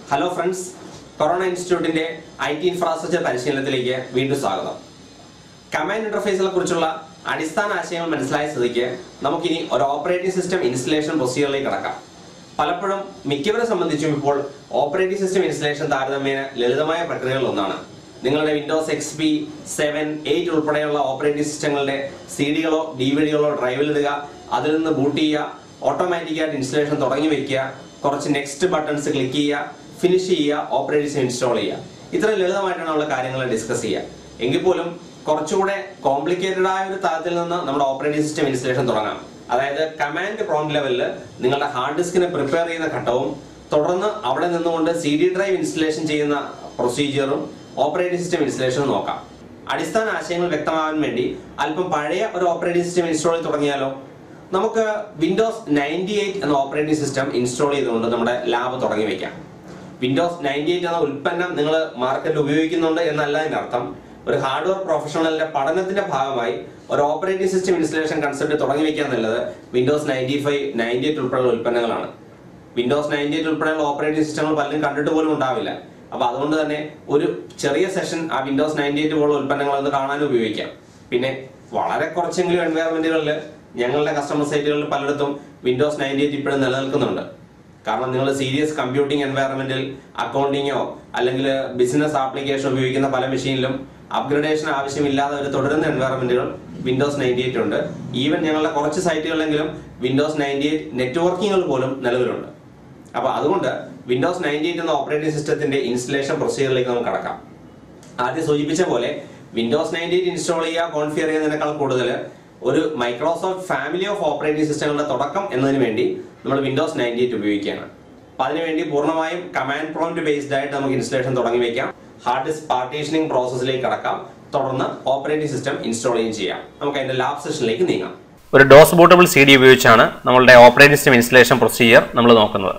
hello friends corona ഇൻസ്റ്റിറ്റ്യൂട്ടിന്റെ I T infrastructure പരിശീലനത്തിലേക്ക് വീണ്ടും സ്വാഗതം കമാൻഡ് ഇന്റർഫേസിനെ കുറിച്ചുള്ള അടിസ്ഥാന ആശയങ്ങൾ മനസ്സിലായ സ്ഥിതിക്ക് നമുക്കിനി ഒരു ഓപ്പറേറ്റിംഗ് സിസ്റ്റം ഇൻസ്റ്റലേഷൻ പ്രൊസീജിയറിലേക്ക് കടക്കാം പലപ്പോഴും മിക്കവരെ സംബന്ധിച്ചും ഇപ്പോൾ ഓപ്പറേറ്റിംഗ് സിസ്റ്റം ഇൻസ്റ്റലേഷൻ താരതമ്യേന ലളിതമായ പ്രക്രിയകളിൽ ഒന്നാണ് നിങ്ങളുടെ Windows X P seven eight ഉൾപ്പെടെയുള്ള ഓപ്പറേറ്റിംഗ് സിസ്റ്റങ്ങളുടെ സി ഡികളോ ഡി വി ഡികളോ ഡ്രൈവിലിടുക അതിൽ നിന്ന് ബൂട്ട് ചെയ്യുക ഓട്ടോമാറ്റിക്കായിട്ട് ഇൻസ്റ്റലേഷൻ തുടങ്ങി വെക്കുക കുറച്ച് നെക്സ്റ്റ് ബട്ടൺസ് ക്ലിക്ക് ചെയ്യുക ഫിനിഷ് ചെയ്യുക ഓപ്പറേറ്റിംഗ് സിസ്റ്റം ഇൻസ്റ്റാൾ ചെയ്യുക ഇത്ര ലളിതമായിട്ടാണ് നമ്മൾ കാര്യങ്ങൾ ഡിസ്കസ് ചെയ്യുക എങ്കിൽ പോലും കുറച്ചുകൂടെ കോംപ്ലിക്കേറ്റഡ് ആയ ഒരു തലത്തിൽ നിന്ന് നമ്മുടെ ഓപ്പറേറ്റിംഗ് സിസ്റ്റം ഇൻസ്റ്റലേഷൻ തുടങ്ങാം അതായത് കമാൻഡ് പ്രോംപ്റ്റ് ലെവലിൽ നിങ്ങളുടെ ഹാർഡ് ഡിസ്കിനെ പ്രിപ്പയർ ചെയ്യുന്ന ഘട്ടവും തുടർന്ന് അവിടെ നിന്നുകൊണ്ട് സി ഡി ഡ്രൈവ് ഇൻസ്റ്റലേഷൻ ചെയ്യുന്ന പ്രൊസീജിയറും ഓപ്പറേറ്റിംഗ് സിസ്റ്റം ഇൻസ്റ്റലേഷനും നോക്കാം അടിസ്ഥാന ആശയങ്ങൾ വ്യക്തമാകാൻ വേണ്ടി അല്പം പഴയ ഒരു ഓപ്പറേറ്റിംഗ് സിസ്റ്റം ഇൻസ്റ്റാൾ ചെയ്ത് തുടങ്ങിയാലോ നമുക്ക് വിൻഡോസ് നയൻറ്റി എയ്റ്റ് എന്ന ഓപ്പറേറ്റിംഗ് സിസ്റ്റം ഇൻസ്റ്റാൾ ചെയ്തുകൊണ്ട് നമ്മുടെ ലാബ് തുടങ്ങി വെക്കാം വിൻഡോസ് നയൻറ്റി എയ്റ്റ് എന്ന ഉൽപ്പന്നം നിങ്ങൾ മാർക്കറ്റിൽ ഉപയോഗിക്കുന്നുണ്ട് എന്നല്ല അതിന്റെ അർത്ഥം ഒരു ഹാർഡ്വെയർ പ്രൊഫഷണലിന്റെ പഠനത്തിന്റെ ഭാഗമായി ഒരു ഓപ്പറേറ്റിംഗ് സിസ്റ്റം ഇൻസ്റ്റലേഷൻ കൺസെപ്റ്റ് തുടങ്ങി വെക്കുക എന്നുള്ളത് Windows ninety five ninety eight ഉൾപ്പെടെയുള്ള ഉൽപ്പന്നങ്ങളാണ് വിൻഡോസ് നയൻറ്റി എയ്റ്റ് ഉൾപ്പെടെയുള്ള ഓപ്പറേറ്റിംഗ് സിസ്റ്റങ്ങൾ പലരും കണ്ടിട്ട് പോലും ഉണ്ടാവില്ല അപ്പൊ അതുകൊണ്ട് തന്നെ ഒരു ചെറിയ സെഷൻ ആ വിൻഡോസ് നയൻറ്റി എയ്റ്റ് പോലുള്ള ഉൽപ്പന്നങ്ങൾ ഒന്ന് കാണാനും ഉപയോഗിക്കാം പിന്നെ വളരെ കുറച്ചെങ്കിലും എൻവയറമെന്റുകളിൽ ഞങ്ങളുടെ കസ്റ്റമർ സൈറ്റുകളിൽ പലയിടത്തും വിൻഡോസ് നയൻറ്റി എയ്റ്റ് ഇപ്പോഴും നിലനിൽക്കുന്നുണ്ട് കാരണം നിങ്ങൾ സീരിയസ് കമ്പ്യൂട്ടിംഗ് എൻവയറമെന്റിൽ അക്കൗണ്ടിങ്ങോ അല്ലെങ്കിൽ ബിസിനസ് ആപ്ലിക്കേഷൻ ഉപയോഗിക്കുന്ന പല മെഷീനിലും അപ്ഗ്രഡേഷൻ ആവശ്യമില്ലാതെ ഒരു തുടരുന്ന എൻവയറമെന്റുകൾ വിൻഡോസ് നയൻറ്റി എയ്റ്റ് ഉണ്ട് ഈവൻ ഞങ്ങളുടെ കുറച്ച് സൈറ്റുകളിലെങ്കിലും വിൻഡോസ് നയൻറ്റി എയ്റ്റ് നെറ്റ്വർക്കിങ്ങുകൾ പോലും നിലവിലുണ്ട് അപ്പൊ അതുകൊണ്ട് വിൻഡോസ് നയൻറ്റി എയ്റ്റ് എന്ന ഓപ്പറേറ്റിംഗ് സിസ്റ്റത്തിന്റെ ഇൻസ്റ്റലേഷൻ പ്രൊസീജിയറിലേക്ക് നമുക്ക് കടക്കാം ആദ്യം സൂചിപ്പിച്ച പോലെ വിൻഡോസ് നയൻറ്റി എയ്റ്റ് ഇൻസ്റ്റാൾ ചെയ്യുക കോൺഫിയർ ചെയ്യുന്നതിനേക്കാൾ കൂടുതൽ ഒരു മൈക്രോസോഫ്റ്റ് ഫാമിലി ഓഫ് ഓപ്പറേറ്റിംഗ് സിസ്റ്റങ്ങളുടെ തുടക്കം എന്നതിന് വേണ്ടി നമ്മൾ വിൻഡോസ് നയൻറ്റി എയ്റ്റ് ഉപയോഗിക്കുകയാണ് അപ്പൊ അതിനുവേണ്ടി പൂർണ്ണമായും കമാൻഡ് പ്രോംപ്റ്റ് ബേസ്ഡ് ആയിട്ട് നമുക്ക് ഇൻസ്റ്റലേഷൻ തുടങ്ങി വെക്കാം ഹാർഡ് ഡിസ്ക് പാർട്ടീഷനിങ് പ്രോസസ്സിലേക്ക് കടക്കാം തുടർന്ന് ഓപ്പറേറ്റിംഗ് സിസ്റ്റം ഇൻസ്റ്റാൾ ചെയ്യുകയും ചെയ്യാം നമുക്ക് അതിന്റെ ലാബ് സെഷനിലേക്ക് നീങ്ങാം ഒരു ഡോസ് ബൂട്ടബിൾ സി ഡി ഉപയോഗിച്ചാണ് നമ്മളുടെ ഓപ്പറേറ്റിംഗ് സിസ്റ്റം ഇൻസ്റ്റലേഷൻ പ്രൊസീജിയർ നമ്മൾ നോക്കുന്നത്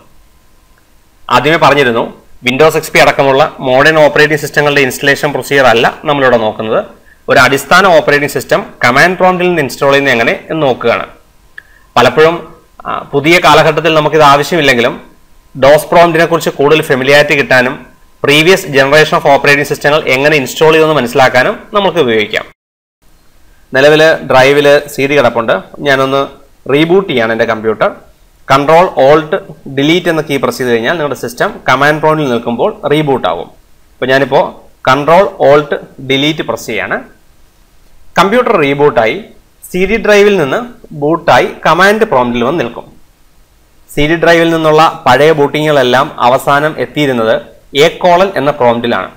ആദ്യമേ പറഞ്ഞിരുന്നു വിൻഡോസ് എക്സ് പി അടക്കമുള്ള മോഡേൺ ഓപ്പറേറ്റിംഗ് സിസ്റ്റങ്ങളുടെ ഇൻസ്റ്റലേഷൻ പ്രൊസീജിയർ അല്ല നമ്മളിവിടെ നോക്കുന്നത് ഒരു അടിസ്ഥാന ഓപ്പറേറ്റിംഗ് സിസ്റ്റം കമാൻഡ് പ്രോംപ്റ്റിൽ നിന്ന് ഇൻസ്റ്റാൾ ചെയ്യുന്നത് എങ്ങനെ എന്ന് നോക്കുകയാണ് പലപ്പോഴും ആ, പുതിയ കാലഘട്ടത്തിൽ നമുക്കിത് ആവശ്യമില്ലെങ്കിലും ഡോസ് പ്രോംപ്റ്റിനെ കുറിച്ച് കൂടുതൽ ഫെമിലിയാരിറ്റി കിട്ടാനും പ്രീവിയസ് ജനറേഷൻ ഓഫ് ഓപ്പറേറ്റിംഗ് സിസ്റ്റങ്ങൾ എങ്ങനെ ഇൻസ്റ്റാൾ ചെയ്തെന്ന് മനസ്സിലാക്കാനും നമുക്ക് ഉപയോഗിക്കാം നിലവിൽ ഡ്രൈവിൽ സി ഡി കിടപ്പുണ്ട് ഞാനൊന്ന് റീബൂട്ട് ചെയ്യാണ് എൻ്റെ കമ്പ്യൂട്ടർ കൺട്രോൾ ഓൾട്ട് ഡിലീറ്റ് എന്ന കീ പ്രസ് ചെയ്ത് കഴിഞ്ഞാൽ നിങ്ങളുടെ സിസ്റ്റം കമാൻഡ് പ്രോണിൽ നിൽക്കുമ്പോൾ റീബൂട്ട് ആകും ഇപ്പോൾ ഞാനിപ്പോൾ കൺട്രോൾ ഓൾട്ട് ഡിലീറ്റ് പ്രസ് ചെയ്യാണ് കമ്പ്യൂട്ടർ റീബൂട്ടായി സി ഡി ഡ്രൈവിൽ നിന്ന് ബൂട്ടായി കമാൻഡ് പ്രോംപ്റ്റിൽ വന്ന് നിൽക്കും സി ഡി ഡ്രൈവിൽ നിന്നുള്ള പഴയ ബൂട്ടിങ്ങുകളെല്ലാം അവസാനം എത്തിയിരുന്നത് എ കോളൻ എന്ന പ്രോംപ്റ്റിലാണ്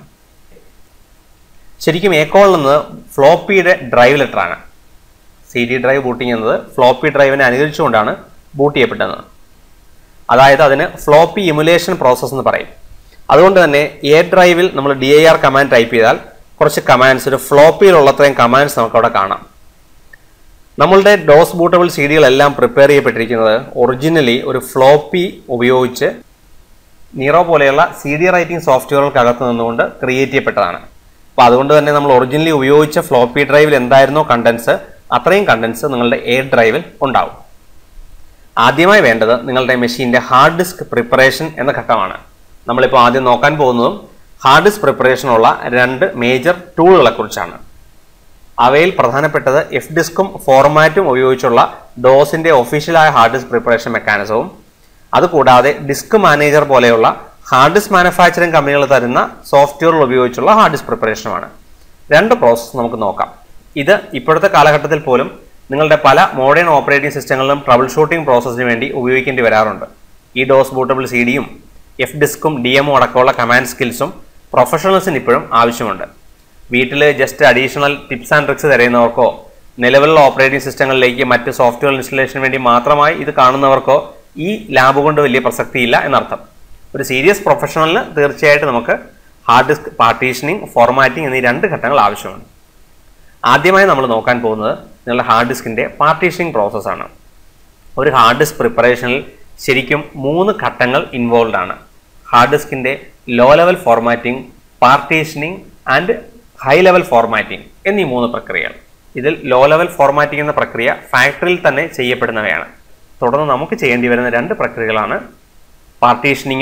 ശരിക്കും എ കോളൻ എന്നത് ഫ്ലോപ്പിയുടെ ഡ്രൈവ് ലെറ്ററാണ് സി ഡി ഡ്രൈവ് ബൂട്ടിംഗ് എന്നത് ഫ്ലോപ്പി ഡ്രൈവിനെ അനുകരിച്ചുകൊണ്ടാണ് ബൂട്ട് ചെയ്യപ്പെട്ടത് അതായത് അതിന് ഫ്ലോപ്പി ഇമുലേഷൻ പ്രോസസ്സ് എന്ന് പറയും അതുകൊണ്ട് തന്നെ എ ഡ്രൈവിൽ നമ്മൾ D I R command type ചെയ്താൽ കുറച്ച് കമാൻഡ്സ് ഒരു ഫ്ലോപ്പിയിലുള്ളത്രയും കമാൻഡ്സ് നമുക്ക് അവിടെ കാണാം നമ്മളുടെ ഡോസ് ബൂട്ടബിൾ സി ഡികളെല്ലാം പ്രിപ്പയർ ചെയ്യപ്പെട്ടിരിക്കുന്നത് ഒറിജിനലി ഒരു ഫ്ലോപ്പി ഉപയോഗിച്ച് നീറോ പോലെയുള്ള സി ഡി റൈറ്റിംഗ് സോഫ്റ്റ്വെയറുകൾക്കകത്ത് നിന്നുകൊണ്ട് ക്രിയേറ്റ് ചെയ്യപ്പെട്ടതാണ് അപ്പോൾ അതുകൊണ്ട് തന്നെ നമ്മൾ ഒറിജിനലി ഉപയോഗിച്ച ഫ്ലോപ്പി ഡ്രൈവിൽ എന്തായിരുന്നോ കണ്ടൻസ് അത്രയും കണ്ടൻസ് നിങ്ങളുടെ എ ഡ്രൈവിൽ ഉണ്ടാവും ആദ്യമായി വേണ്ടത് നിങ്ങളുടെ മെഷീൻ്റെ ഹാർഡ് ഡിസ്ക് പ്രിപ്പറേഷൻ എന്ന ഘട്ടമാണ് നമ്മളിപ്പോൾ ആദ്യം നോക്കാൻ പോകുന്നതും ഹാർഡ് ഡിസ്ക് പ്രിപ്പറേഷനുള്ള രണ്ട് മേജർ ടൂളുകളെ കുറിച്ചാണ് അവയിൽ പ്രധാനപ്പെട്ടത് എഫ് ഡിസ്കും ഫോർമാറ്റും ഉപയോഗിച്ചുള്ള ഡോസിന്റെ ഒഫീഷ്യലായ ഹാർഡ് ഡിസ്ക് പ്രിപ്പറേഷൻ മെക്കാനിസവും അതുകൂടാതെ ഡിസ്ക് മാനേജർ പോലെയുള്ള ഹാർഡ് ഡിസ്ക് മാനുഫാക്ചറിംഗ് കമ്പനികൾ തരുന്ന സോഫ്റ്റ്വെയറുകൾ ഉപയോഗിച്ചുള്ള ഹാർഡ് ഡിസ്ക് പ്രിപ്പറേഷനുമാണ് രണ്ട് പ്രോസസ്സ് നമുക്ക് നോക്കാം ഇത് ഇപ്പോഴത്തെ കാലഘട്ടത്തിൽ പോലും നിങ്ങളുടെ പല മോഡേൺ ഓപ്പറേറ്റിംഗ് സിസ്റ്റങ്ങളിലും ട്രബിൾ ഷൂട്ടിംഗ് പ്രോസസ്സിന് വേണ്ടി ഉപയോഗിക്കേണ്ടി വരാറുണ്ട് ഈ ഡോസ് ബൂട്ടബിൾ സി ഡിയും എഫ് ഡിസ്കും ഡി എമ്മും അടക്കമുള്ള കമാൻഡ് സ്കിൽസും പ്രൊഫഷണൽസിന് ഇപ്പോഴും ആവശ്യമുണ്ട് വീട്ടിൽ just additional tips and tricks തിരയുന്നവർക്കോ നിലവിലുള്ള ഓപ്പറേറ്റിംഗ് സിസ്റ്റങ്ങളിലേക്ക് മറ്റ് സോഫ്റ്റ്വെയർ ഇൻസ്റ്റലേഷന് വേണ്ടി മാത്രമായി ഇത് കാണുന്നവർക്കോ ഈ ലാബ് കൊണ്ട് വലിയ പ്രസക്തിയില്ല എന്നർത്ഥം ഒരു സീരിയസ് പ്രൊഫഷണലിന് തീർച്ചയായിട്ടും നമുക്ക് ഹാർഡ് ഡിസ്ക് പാർട്ടീഷനിങ് ഫോർമാറ്റിംഗ് എന്നീ രണ്ട് ഘട്ടങ്ങൾ ആവശ്യമാണ് ആദ്യമായി നമ്മൾ നോക്കാൻ പോകുന്നത് നിങ്ങളുടെ ഹാർഡ് ഡിസ്കിന്റെ പാർട്ടീഷനിങ് പ്രോസസ്സാണ് ഒരു ഹാർഡ് ഡിസ്ക് പ്രിപ്പറേഷനിൽ ശരിക്കും മൂന്ന് ഘട്ടങ്ങൾ ഇൻവോൾവ് ആണ് ഹാർഡ് ഡിസ്കിന്റെ low level formatting partitioning and high level formatting എന്നീ മൂന്ന് പ്രക്രിയകൾ ഇതിൽ ലോ ലെവൽ ഫോർമാറ്റിംഗ് എന്ന പ്രക്രിയ ഫാക്ടറിയിൽ തന്നെ ചെയ്യപ്പെടുന്നവയാണ് തുടർന്ന് നമുക്ക് ചെയ്യേണ്ടി വരുന്ന രണ്ട് പ്രക്രിയകളാണ് പാർട്ടീഷനിങ്ങും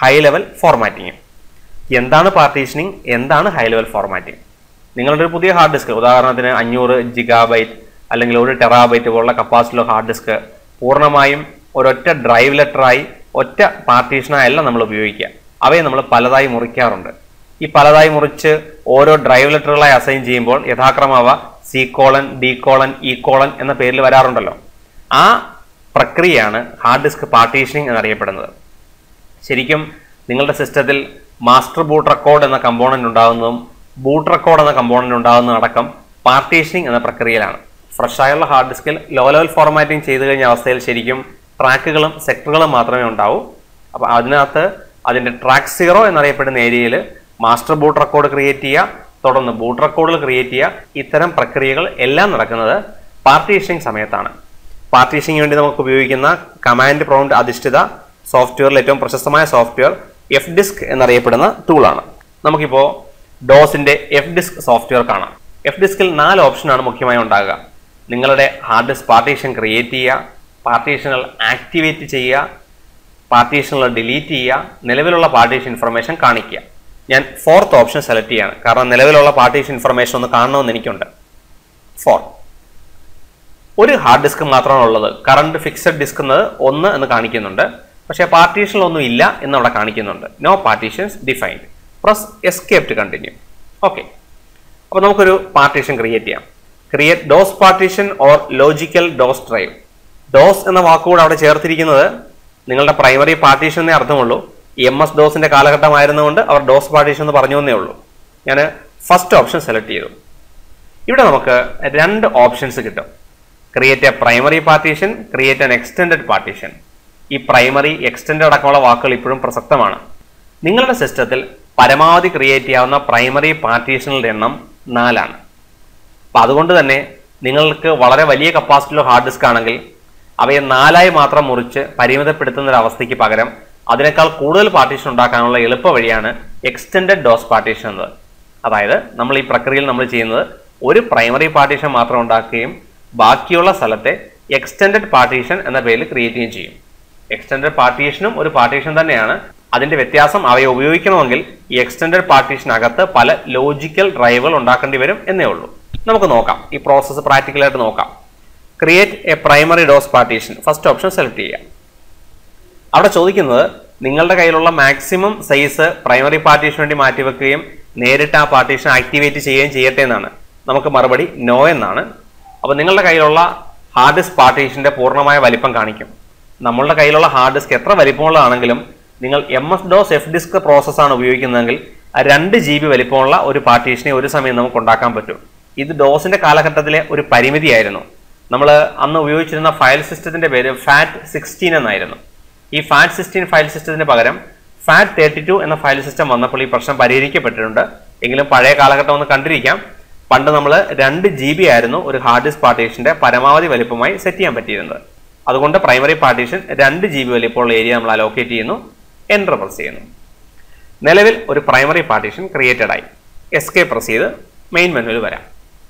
ഹൈ ലെവൽ ഫോർമാറ്റിംഗ് എന്താണ് പാർട്ടീഷനിങ് എന്താണ് ഹൈ ലെവൽ ഫോർമാറ്റിംഗ് നിങ്ങളുടെ ഒരു പുതിയ ഹാർഡ് ഡിസ്ക് ഉദാഹരണത്തിന് അഞ്ഞൂറ് ജിഗാബൈറ്റ് അല്ലെങ്കിൽ ഒരു ടെറാബൈറ്റ് പോലുള്ള കപ്പാസിറ്റിയുള്ള ഹാർഡ് ഡിസ്ക് പൂർണ്ണമായും ഒരൊറ്റ ഡ്രൈവ് ലെറ്ററായി ഒറ്റ പാർട്ടീഷനായല്ല നമ്മൾ ഉപയോഗിക്കുക അവയെ നമ്മൾ പലതായി മുറിക്കാറുണ്ട് ഈ പലതായി മുറിച്ച് ഓരോ ഡ്രൈവ് ലെറ്ററുകളായി അസൈൻ ചെയ്യുമ്പോൾ യഥാക്രമം അവ C colon D colon E colon എന്ന പേരിൽ വരാറുണ്ടല്ലോ ആ പ്രക്രിയയാണ് ഹാർഡ് ഡിസ്ക് പാർട്ടീഷനിങ് എന്നറിയപ്പെടുന്നത് ശരിക്കും നിങ്ങളുടെ സിസ്റ്റത്തിൽ മാസ്റ്റർ ബൂട്ട് റെക്കോർഡ് എന്ന കമ്പോണന്റ് ഉണ്ടാകുന്നതും ബൂട്ട് റെക്കോർഡ് എന്ന കമ്പോണന്റ് ഉണ്ടാകുന്നതും അടക്കം പാർട്ടീഷനിങ് എന്ന പ്രക്രിയയിലാണ് ഫ്രഷ് ആയുള്ള ഹാർഡ് ഡിസ്കിൽ ലോ ലെവൽ ഫോർമാറ്റിംഗ് ചെയ്തു കഴിഞ്ഞ അവസ്ഥയിൽ ശരിക്കും ട്രാക്കുകളും സെക്ടറുകളും മാത്രമേ ഉണ്ടാവൂ അപ്പോൾ അതിനകത്ത് അതിൻ്റെ ട്രാക്ക് സീറോ എന്നറിയപ്പെടുന്ന ഏരിയയിൽ മാസ്റ്റർ ബൂട്ട് റെക്കോർഡ് ക്രിയേറ്റ് ചെയ്യുക തുടർന്ന് ബൂട്ട് റെക്കോർഡുകൾ ക്രിയേറ്റ് ചെയ്യുക ഇത്തരം പ്രക്രിയകൾ എല്ലാം നടക്കുന്നത് പാർട്ടീഷനിങ് സമയത്താണ് പാർട്ടീഷനിങ് വേണ്ടി നമുക്ക് ഉപയോഗിക്കുന്ന കമാൻഡ് പ്രോംപ്റ്റ് അധിഷ്ഠിത സോഫ്റ്റ്വെയറിൽ ഏറ്റവും പ്രശസ്തമായ സോഫ്റ്റ്വെയർ എഫ് ഡിസ്ക് എന്നറിയപ്പെടുന്ന ടൂളാണ് നമുക്കിപ്പോൾ ഡോസിന്റെ എഫ് ഡിസ്ക് സോഫ്റ്റ്വെയർ കാണാം എഫ് ഡിസ്കിൽ നാല് ഓപ്ഷനാണ് മുഖ്യമായി ഉണ്ടാകുക നിങ്ങളുടെ ഹാർഡ് ഡിസ്ക് പാർട്ടീഷൻ ക്രിയേറ്റ് ചെയ്യുക പാർട്ടീഷനുകൾ ആക്ടിവേറ്റ് ചെയ്യുക പാർട്ടീഷനുകൾ ഡിലീറ്റ് ചെയ്യുക നിലവിലുള്ള പാർട്ടീഷൻ ഇൻഫർമേഷൻ കാണിക്കുക ഞാൻ ഫോർത്ത് ഓപ്ഷൻ സെലക്ട് ചെയ്യാണ് കാരണം നിലവിലുള്ള പാർട്ടീഷൻ ഇൻഫർമേഷൻ ഒന്ന് കാണണമെന്ന് എനിക്കുണ്ട് ഫോർ ഒരു ഹാർഡ് ഡിസ്ക് മാത്രമാണ് ഉള്ളത് കറണ്ട് ഫിക്സഡ് ഡിസ്ക് എന്നത് ഒന്ന് എന്ന് കാണിക്കുന്നുണ്ട് പക്ഷേ പാർട്ടീഷനിലൊന്നും ഇല്ല എന്ന് അവിടെ കാണിക്കുന്നുണ്ട് no partitions defined press escape to continue okay അപ്പോൾ നമുക്കൊരു പാർട്ടീഷൻ ക്രിയേറ്റ് ചെയ്യാം create DOS partition or logical DOS drive DOS എന്ന വാക്കുകൂടെ അവിടെ ചേർത്തിരിക്കുന്നത് നിങ്ങളുടെ പ്രൈമറി പാർട്ടീഷൻ എന്നേ അർത്ഥമുള്ളൂ എം എസ് ഡോസിന്റെ കാലഘട്ടമായിരുന്നുകൊണ്ട് അവർ ഡോസ് പാർട്ടീഷൻ എന്ന് പറഞ്ഞു എന്നേ ഉള്ളൂ ഞാൻ ഫസ്റ്റ് ഓപ്ഷൻ സെലക്ട് ചെയ്തു ഇവിടെ നമുക്ക് രണ്ട് ഓപ്ഷൻസ് കിട്ടും create a primary partition create an extended partition ഈ പ്രൈമറി എക്സ്റ്റെൻഡ് അടക്കമുള്ള വാക്കുകൾ ഇപ്പോഴും പ്രസക്തമാണ് നിങ്ങളുടെ സിസ്റ്റത്തിൽ പരമാവധി ക്രിയേറ്റ് ചെയ്യാവുന്ന പ്രൈമറി പാർട്ടീഷനുകളുടെ എണ്ണം നാലാണ് അപ്പം അതുകൊണ്ട് തന്നെ നിങ്ങൾക്ക് വളരെ വലിയ കപ്പാസിറ്റിയുള്ള ഹാർഡ് ഡിസ്ക് ആണെങ്കിൽ അവയെ നാലായി മാത്രം മുറിച്ച് പരിമിതപ്പെടുത്തുന്ന ഒരു അവസ്ഥയ്ക്ക് പകരം അതിനേക്കാൾ കൂടുതൽ പാർട്ടീഷൻ ഉണ്ടാക്കാനുള്ള എളുപ്പ വഴിയാണ് എക്സ്റ്റെൻഡഡ് ഡോസ് പാർട്ടീഷൻ എന്നത് അതായത് നമ്മൾ ഈ പ്രക്രിയയിൽ നമ്മൾ ചെയ്യുന്നത് ഒരു പ്രൈമറി പാർട്ടീഷൻ മാത്രം ഉണ്ടാക്കുകയും ബാക്കിയുള്ള സ്ഥലത്തെ എക്സ്റ്റെൻഡഡ് പാർട്ടീഷൻ എന്ന പേരിൽ ക്രിയേറ്റ് ചെയ്യുകയും ചെയ്യും എക്സ്റ്റെൻഡഡ് പാർട്ടീഷനും ഒരു പാർട്ടീഷൻ തന്നെയാണ് അതിന്റെ വ്യത്യാസം അവയെ ഉപയോഗിക്കണമെങ്കിൽ ഈ എക്സ്റ്റെൻഡഡ് പാർട്ടീഷനകത്ത് പല ലോജിക്കൽ ഡ്രൈവുകൾ ഉണ്ടാക്കേണ്ടി വരും എന്നേ ഉള്ളൂ നമുക്ക് നോക്കാം ഈ പ്രോസസ്സ് പ്രാക്ടിക്കലായിട്ട് നോക്കാം create a primary DOS partition first option select ചെയ്യുക അവിടെ ചോദിക്കുന്നത് നിങ്ങളുടെ കയ്യിലുള്ള മാക്സിമം സൈസ് പ്രൈമറി പാർട്ടീഷന് വേണ്ടി മാറ്റിവെക്കുകയും നേരിട്ട് ആ പാർട്ടീഷൻ ആക്ടിവേറ്റ് ചെയ്യുകയും ചെയ്യട്ടെ എന്നാണ് നമുക്ക് മറുപടി നോ എന്നാണ് അപ്പോൾ നിങ്ങളുടെ കയ്യിലുള്ള ഹാർഡ് ഡിസ്ക് പാർട്ടീഷന്റെ പൂർണ്ണമായ വലിപ്പം കാണിക്കും നമ്മളുടെ കയ്യിലുള്ള ഹാർഡ് ഡിസ്ക് എത്ര വലിപ്പമുള്ളതാണെങ്കിലും നിങ്ങൾ M S DOS F disk പ്രോസസ്സാണ് ഉപയോഗിക്കുന്നതെങ്കിൽ ആ രണ്ട് ജി ബി വലിപ്പമുള്ള ഒരു പാർട്ടീഷനെ ഒരു സമയം നമുക്ക് ഉണ്ടാക്കാൻ പറ്റും ഇത് ഡോസിന്റെ കാലഘട്ടത്തിലെ ഒരു പരിമിതിയായിരുന്നു നമ്മൾ അന്ന് ഉപയോഗിച്ചിരുന്ന ഫയൽ സിസ്റ്റത്തിന്റെ പേര് ഫാറ്റ് സിക്സ്റ്റീൻ എന്നായിരുന്നു ഈ ഫാറ്റ് സിക്സ്റ്റീൻ ഫയൽ സിസ്റ്റത്തിന് പകരം ഫാറ്റ് തേർട്ടി ടു എന്ന ഫയൽ സിസ്റ്റം വന്നപ്പോൾ ഈ പ്രശ്നം പരിഹരിക്കപ്പെട്ടിട്ടുണ്ട് എങ്കിലും പഴയ കാലഘട്ടം ഒന്ന് കണ്ടിരിക്കാം പണ്ട് നമ്മൾ രണ്ട് ജി ബി ആയിരുന്നു ഒരു ഹാർഡ് ഡിസ്ക് പാർട്ടീഷന്റെ പരമാവധി വലിപ്പമായി സെറ്റ് ചെയ്യാൻ പറ്റിയിരുന്നത് അതുകൊണ്ട് പ്രൈമറി പാർട്ടീഷൻ രണ്ട് ജി ബി വലിപ്പമുള്ള ഏരിയ നമ്മൾ അലോക്കേറ്റ് ചെയ്യുന്നു എൻ്റർ പ്രസ് ചെയ്യുന്നു നിലവിൽ ഒരു പ്രൈമറി പാർട്ടീഷൻ ക്രിയേറ്റഡ് ആയി എസ്കേ പ്രസ് ചെയ്ത് മെയിൻ മെനുവിൽ വരാം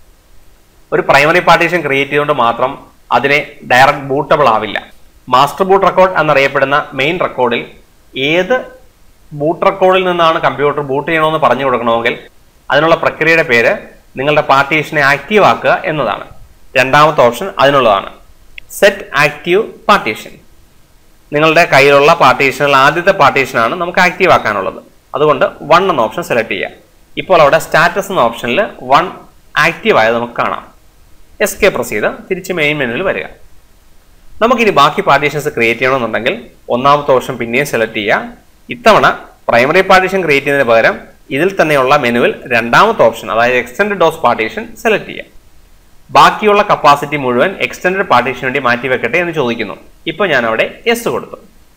ഒരു പ്രൈമറി പാർട്ടീഷൻ ക്രിയേറ്റ് ചെയ്തുകൊണ്ട് മാത്രം അതിനെ ഡയറക്റ്റ് ബൂട്ടബിൾ ആവില്ല മാസ്റ്റർ ബൂട്ട് റെക്കോർഡ് എന്നറിയപ്പെടുന്ന മെയിൻ റെക്കോർഡിൽ ഏത് ബൂട്ട് റെക്കോർഡിൽ നിന്നാണ് കമ്പ്യൂട്ടർ ബൂട്ട് ചെയ്യണമെന്ന് പറഞ്ഞു കൊടുക്കണമെങ്കിൽ അതിനുള്ള പ്രക്രിയയുടെ പേര് നിങ്ങളുടെ പാർട്ടീഷനെ ആക്റ്റീവ് ആക്കുക എന്നതാണ് രണ്ടാമത്തെ ഓപ്ഷൻ അതിനുള്ളതാണ് സെറ്റ് ആക്റ്റീവ് പാർട്ടീഷൻ നിങ്ങളുടെ കയ്യിലുള്ള പാർട്ടീഷനിൽ ആദ്യത്തെ പാർട്ടീഷനാണ് നമുക്ക് ആക്റ്റീവ് ആക്കാനുള്ളത് അതുകൊണ്ട് വൺ എന്ന ഓപ്ഷൻ സെലക്ട് ചെയ്യുക ഇപ്പോൾ അവിടെ സ്റ്റാറ്റസ് എന്ന ഓപ്ഷനിൽ വൺ ആക്റ്റീവ് ആയത് നമുക്ക് കാണാം എസ് കെ പ്രസ് ചെയ്ത് തിരിച്ച് മെയിൻ മെനുവിൽ വരിക നമുക്കിനി ബാക്കി പാർട്ടീഷൻസ് ക്രിയേറ്റ് ചെയ്യണമെന്നുണ്ടെങ്കിൽ ഒന്നാമത്തെ ഓപ്ഷൻ പിന്നെയും സെലക്ട് ചെയ്യുക ഇത്തവണ പ്രൈമറി പാർട്ടീഷൻ ക്രിയേറ്റ് ചെയ്യുന്നതിന് പകരം ഇതിൽ തന്നെയുള്ള മെനുവിൽ രണ്ടാമത്തെ ഓപ്ഷൻ അതായത് എക്സ്റ്റൻഡ് ഡോസ് പാർട്ടീഷൻ സെലക്ട് ചെയ്യുക ബാക്കിയുള്ള കപ്പാസിറ്റി മുഴുവൻ എക്സ്റ്റൻഡ് പാർട്ടീഷന് വേണ്ടി മാറ്റി വെക്കട്ടെ എന്ന് ചോദിക്കുന്നു ഇപ്പോൾ ഞാൻ അവിടെ യെസ് കൊടുത്തു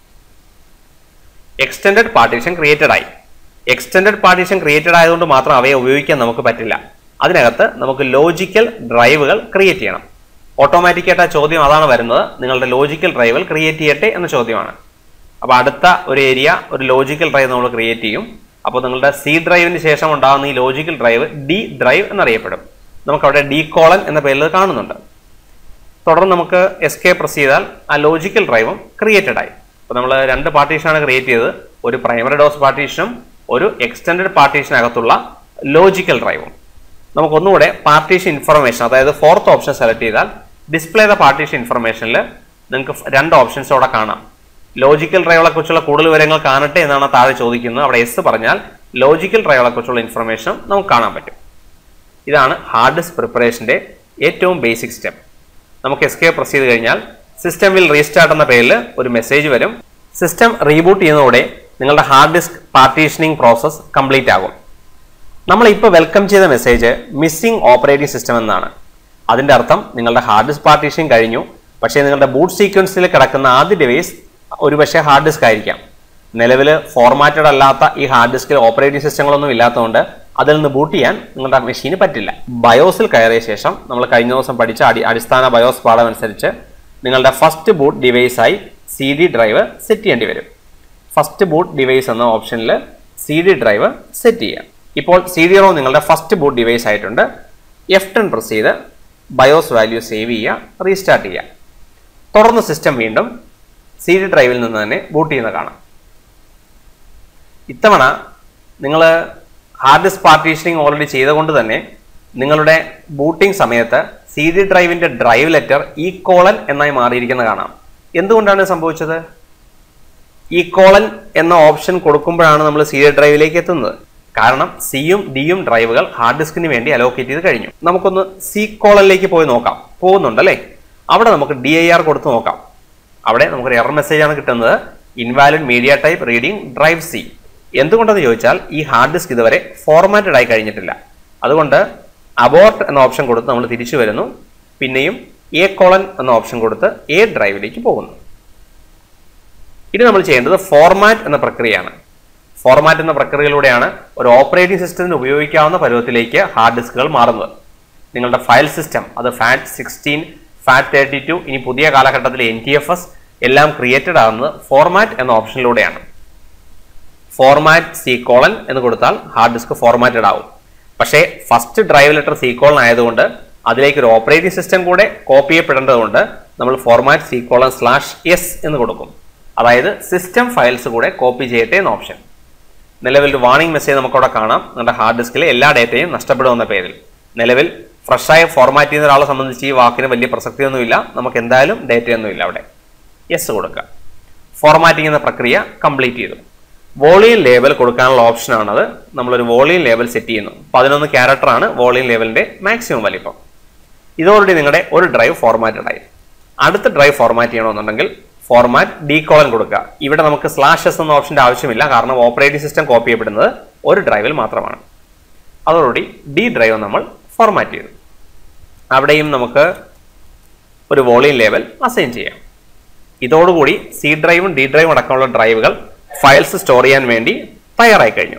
എക്സ്റ്റൻഡ് പാർട്ടീഷൻ ക്രിയേറ്റഡ് ആയി എക്സ്റ്റൻഡ് പാർട്ടീഷൻ ക്രിയേറ്റഡ് ആയതുകൊണ്ട് മാത്രം അവയെ ഉപയോഗിക്കാൻ നമുക്ക് പറ്റില്ല അതിനകത്ത് നമുക്ക് ലോജിക്കൽ ഡ്രൈവുകൾ ക്രിയേറ്റ് ചെയ്യണം ഓട്ടോമാറ്റിക്കായിട്ട് ആ ചോദ്യം അതാണ് വരുന്നത് നിങ്ങളുടെ ലോജിക്കൽ ഡ്രൈവുകൾ ക്രിയേറ്റ് ചെയ്യട്ടെ എന്ന ചോദ്യമാണ് അപ്പോൾ അടുത്ത ഒരു ഏരിയ ഒരു ലോജിക്കൽ ഡ്രൈവ് നമ്മൾ ക്രിയേറ്റ് ചെയ്യും അപ്പോൾ നിങ്ങളുടെ സി ഡ്രൈവിന് ശേഷം ഉണ്ടാകുന്ന ഈ ലോജിക്കൽ ഡ്രൈവ് ഡി ഡ്രൈവ് എന്നറിയപ്പെടും നമുക്ക് അവിടെ ഡി കോളൻ എന്ന പേരിൽ അത് കാണുന്നുണ്ട് തുടർന്ന് നമുക്ക് എസ് കെ പ്രസ് ചെയ്താൽ ആ ലോജിക്കൽ ഡ്രൈവും ക്രിയേറ്റഡ് ആയി അപ്പോൾ നമ്മൾ രണ്ട് പാർട്ടീഷനാണ് ക്രിയേറ്റ് ചെയ്തത് ഒരു പ്രൈമറി ഡോസ് പാർട്ടീഷനും ഒരു എക്സ്റ്റൻഡഡ് പാർട്ടീഷനകത്തുള്ള ലോജിക്കൽ ഡ്രൈവും നമുക്ക് ഒന്നുകൂടെ പാർട്ടീഷൻ ഇൻഫർമേഷൻ അതായത് ഫോർത്ത് ഓപ്ഷൻ സെലക്ട് ചെയ്താൽ ഡിസ്പ്ലേ ദ പാർട്ടീഷൻ ഇൻഫർമേഷനിൽ നിങ്ങൾക്ക് രണ്ട് ഓപ്ഷൻസ് അവിടെ കാണാം ലോജിക്കൽ ഡ്രൈവുകളെ കുറിച്ചുള്ള കൂടുതൽ വിവരങ്ങൾ കാണട്ടെ എന്നാണ് താഴെ ചോദിക്കുന്നത് അവിടെ എസ് പറഞ്ഞാൽ ലോജിക്കൽ ഡ്രൈവുകളെ കുറിച്ചുള്ള ഇൻഫർമേഷൻ നമുക്ക് കാണാൻ പറ്റും ഇതാണ് ഹാർഡ് ഡിസ്ക് പ്രിപ്പറേഷന്റെ ഏറ്റവും ബേസിക് സ്റ്റെപ്പ് നമുക്ക് എസ്കേ പ്രസ് ചെയ്ത് കഴിഞ്ഞാൽ സിസ്റ്റം വിൽ റീസ്റ്റാർട്ട് എന്ന പേരിൽ ഒരു മെസ്സേജ് വരും സിസ്റ്റം റീബൂട്ട് ചെയ്യുന്നതോടെ നിങ്ങളുടെ hard disk partitioning process complete ആകും നമ്മൾ ഇപ്പോൾ വെൽക്കം ചെയ്ത മെസ്സേജ് മിസ്സിംഗ് ഓപ്പറേറ്റിംഗ് സിസ്റ്റം എന്നാണ് അതിന്റെ അർത്ഥം നിങ്ങളുടെ ഹാർഡ് ഡിസ്ക് പാർട്ടീഷൻ കഴിഞ്ഞു പക്ഷേ നിങ്ങളുടെ ബൂട്ട് സീക്വൻസിൽ കിടക്കുന്ന ആദ്യ ഡിവൈസ് ഒരുപക്ഷെ ഹാർഡ് ഡിസ്ക് ആയിരിക്കാം നിലവിൽ ഫോർമാറ്റഡ് അല്ലാത്ത ഈ ഹാർഡ് ഡിസ്കിൽ ഓപ്പറേറ്റിംഗ് സിസ്റ്റങ്ങളൊന്നും ഇല്ലാത്തതുകൊണ്ട് അതിൽ നിന്ന് ബൂട്ട് ചെയ്യാൻ നിങ്ങളുടെ മെഷീന് പറ്റില്ല ബയോസിൽ കയറിയ ശേഷം നമ്മൾ കഴിഞ്ഞ ദിവസം പഠിച്ച അടി അടിസ്ഥാന ബയോസ് പാഠം അനുസരിച്ച് നിങ്ങളുടെ ഫസ്റ്റ് ബൂട്ട് ഡിവൈസായി സി ഡി ഡ്രൈവ് സെറ്റ് ചെയ്യേണ്ടി വരും ഫസ്റ്റ് ബൂട്ട് ഡിവൈസ് എന്ന ഓപ്ഷനിൽ സി ഡി ഡ്രൈവ് സെറ്റ് ചെയ്യാം ഇപ്പോൾ സി ഡി റോ നിങ്ങളുടെ ഫസ്റ്റ് ബൂട്ട് ഡിവൈസ് ആയിട്ടുണ്ട് എഫ് ടെൻ പ്രസ് ചെയ്ത് ബയോസ് വാല്യൂ സേവ് ചെയ്യുക റീസ്റ്റാർട്ട് ചെയ്യുക തുടർന്ന് സിസ്റ്റം വീണ്ടും സി ഡി ഡ്രൈവിൽ നിന്ന് തന്നെ ബൂട്ട് ചെയ്യുന്ന കാണാം ഇത്തവണ നിങ്ങൾ ഹാർഡ് ഡിസ്ക് പാർട്ടീഷനിങ് ഓൾറെഡി ചെയ്തുകൊണ്ട് തന്നെ നിങ്ങളുടെ ബൂട്ടിംഗ് സമയത്ത് സി ഡി ഡ്രൈവിന്റെ ഡ്രൈവ് ലെറ്റർ ഈ കോളൻ എന്നായി മാറിയിരിക്കുന്ന കാണാം എന്തുകൊണ്ടാണ് ഇത് സംഭവിച്ചത് ഈ കോളൻ എന്ന ഓപ്ഷൻ കൊടുക്കുമ്പോഴാണ് നമ്മൾ സി ഡി ഡ്രൈവിലേക്ക് എത്തുന്നത് കാരണം സിയും ഡിയും ഡ്രൈവുകൾ ഹാർഡ് ഡിസ്കിന് വേണ്ടി അലോക്കേറ്റ് ചെയ്ത് കഴിഞ്ഞു നമുക്കൊന്ന് സി കോളനിലേക്ക് പോയി നോക്കാം പോകുന്നുണ്ടല്ലേ അവിടെ നമുക്ക് ഡി ഐ ആർ കൊടുത്ത് നോക്കാം അവിടെ നമുക്കൊരു എറർ മെസ്സേജ് ആണ് കിട്ടുന്നത് invalid media type reading drive C എന്തുകൊണ്ടെന്ന് ചോദിച്ചാൽ ഈ ഹാർഡ് ഡിസ്ക് ഇതുവരെ ഫോർമാറ്റഡ് ആയി കഴിഞ്ഞിട്ടില്ല അതുകൊണ്ട് അബോർട്ട് എന്ന ഓപ്ഷൻ കൊടുത്ത് നമ്മൾ തിരിച്ചു വരുന്നു പിന്നെയും എ കോളൻ എന്ന ഓപ്ഷൻ കൊടുത്ത് എ ഡ്രൈവിലേക്ക് പോകുന്നു ഇനി നമ്മൾ ചെയ്യേണ്ടത് ഫോർമാറ്റ് എന്ന പ്രക്രിയയാണ് ഫോർമാറ്റ് എന്ന പ്രക്രിയയിലൂടെയാണ് ഒരു ഓപ്പറേറ്റിംഗ് സിസ്റ്റത്തിന് ഉപയോഗിക്കാവുന്ന പരുവത്തിലേക്ക് ഹാർഡ് ഡിസ്കുകൾ മാറുന്നത് നിങ്ങളുടെ ഫയൽ സിസ്റ്റം അത് FAT sixteen FAT thirty two ഇനി പുതിയ കാലഘട്ടത്തിൽ എൻ ടി എഫ് എസ് എല്ലാം ക്രിയേറ്റഡ് ആകുന്നത് ഫോർമാറ്റ് എന്ന ഓപ്ഷനിലൂടെയാണ് ഫോർമാറ്റ് സി കോളൻ എന്ന് കൊടുത്താൽ ഹാർഡ് ഡിസ്ക് ഫോർമാറ്റഡ് ആവും പക്ഷേ first drive letter C colon ആയതുകൊണ്ട് അതിലേക്ക് ഒരു ഓപ്പറേറ്റിംഗ് സിസ്റ്റം കൂടെ കോപ്പി ചെയ്യപ്പെടേണ്ടതുകൊണ്ട് നമ്മൾ format C colon slash S എന്ന് കൊടുക്കും അതായത് സിസ്റ്റം ഫയൽസ് കൂടെ കോപ്പി ചെയ്യട്ടെ എന്ന ഓപ്ഷൻ നിലവിൽ ഒരു വാർണിംഗ് മെസ്സേജ് നമുക്കവിടെ കാണാം നമ്മുടെ ഹാർഡ് ഡിസ്കിലെ എല്ലാ ഡേറ്റയും നഷ്ടപ്പെടുമെന്ന പേരിൽ നിലവിൽ ഫ്രഷായി ഫോർമാറ്റ് ചെയ്യുന്ന ഒരാളെ സംബന്ധിച്ച് ഈ വാക്കിന് വലിയ പ്രസക്തിയൊന്നുമില്ല നമുക്ക് എന്തായാലും ഡേറ്റയൊന്നുമില്ല അവിടെ യെസ് കൊടുക്കുക ഫോർമാറ്റിംഗ് എന്ന പ്രക്രിയ കംപ്ലീറ്റ് ചെയ്തു വോളിയം ലേബൽ കൊടുക്കാനുള്ള ഓപ്ഷനാണത് നമ്മളൊരു വോളിയം ലേബൽ സെറ്റ് ചെയ്യുന്നു പതിനൊന്ന് ക്യാരക്ടർ ആണ് വോളിയം ലേബലിന്റെ മാക്സിമം വലിപ്പം ഇതോടുകൂടി നിങ്ങളുടെ ഒരു ഡ്രൈവ് ഫോർമാറ്റഡ് ആയി അടുത്ത ഡ്രൈവ് ഫോർമാറ്റ് ചെയ്യണമെന്നുണ്ടെങ്കിൽ ഫോർമാറ്റ് ഡി കോളൻ കൊടുക്കുക ഇവിടെ നമുക്ക് സ്ലാഷ് എസ് എന്ന ഓപ്ഷന്റെ ആവശ്യമില്ല കാരണം ഓപ്പറേറ്റിംഗ് സിസ്റ്റം കോപ്പി ചെയ്യപ്പെടുന്നത് ഒരു ഡ്രൈവിൽ മാത്രമാണ് അതോടുകൂടി ഡി ഡ്രൈവ് നമ്മൾ ഫോർമാറ്റ് ചെയ്തു അവിടെയും നമുക്ക് ഒരു വോളിയം ലേബൽ അസൈൻ ചെയ്യാം ഇതോടുകൂടി സി ഡ്രൈവും ഡി ഡ്രൈവും അടക്കമുള്ള ഡ്രൈവുകൾ ഫയൽസ് സ്റ്റോർ ചെയ്യാൻ വേണ്ടി തയ്യാറായി കഴിഞ്ഞു